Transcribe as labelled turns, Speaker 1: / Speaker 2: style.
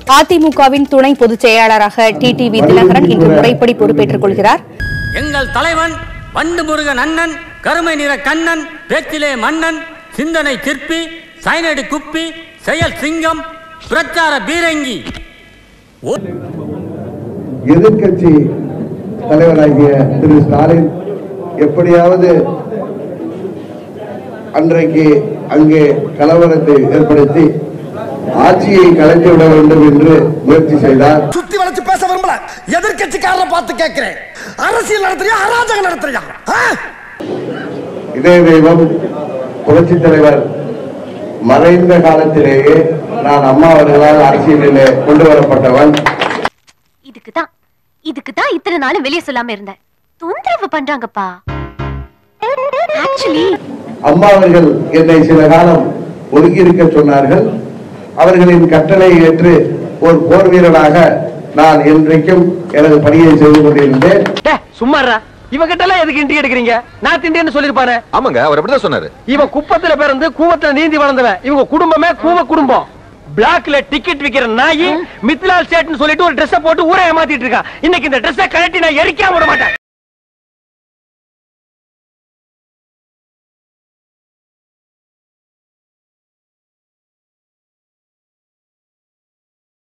Speaker 1: அதிமுகவின் துணை பொதுச் செயலாளராக டிடிவி தினகரன் இன்று முறைப்படி பொறுப்பேற்றுக் கொள்கிறார்
Speaker 2: எங்கள் தலைவன் வண்டு முருகன் அண்ணன் கருமை நிற கண்ணன் பேச்சிலே மன்னன் சிந்தனை சிற்பி சைனடி குப்பி செயல் சிங்கம் பிரச்சார பீரங்கி
Speaker 3: எதிர்க்கட்சி தலைவராகிய திரு ஸ்டாலின் எப்படியாவது அன்றைக்கு அங்கே கலவரத்தை ஏற்படுத்தி ஆட்சியை கலைத்து விட வேண்டும் என்று முயற்சி செய்தார்
Speaker 4: சுத்தி வளைச்சு பேச விரும்பல எதிர்கட்சிக்காரரை பார்த்து கேட்கிறேன் அரசியல் நடத்துறியா அராஜகம் நடத்துறியா ஆ?
Speaker 3: இதே தெய்வம் புரட்சி தலைவர் மறைந்த காலத்திலேயே நான் அம்மா அவர்களால் அரசியலிலே கொண்டு வரப்பட்டவன்
Speaker 5: இதுக்கு தான் இதுக்கு தான் இத்தனை நாளும் வெளியே சொல்லாம இருந்தேன் தொந்தரவு பண்றாங்கப்பா ஆக்சுவலி
Speaker 3: அம்மா அவர்கள் என்னை சில காலம் ஒதுங்கியிருக்க சொன்னார்கள் அவர்களின் கட்டளை ஏற்று ஒரு போர் வீரனாக நான் இன்றைக்கும் எனது பணியை செய்து கொண்டிருந்தேன்
Speaker 6: சும்மாறா இவகிட்ட எல்லாம் எதுக்கு இண்டி எடுக்கிறீங்க நான் திண்டின்னு சொல்லிருப்பானே
Speaker 7: ஆமாங்க அவர் அப்படிதான் சொன்னாரு
Speaker 6: இவன் குப்பத்துல பிறந்து கூவத்துல நீந்தி வளர்ந்தவன் இவங்க குடும்பமே கூவ குடும்பம் பிளாக்ல டிக்கெட் விக்கிற நாயி மித்லால் சேட்னு சொல்லிட்டு ஒரு Dress போட்டு ஊரை ஏமாத்திட்டு இருக்கான் இன்னைக்கு இந்த Dress கழட்டி நான் எரிக்காம விட மாட்டேன்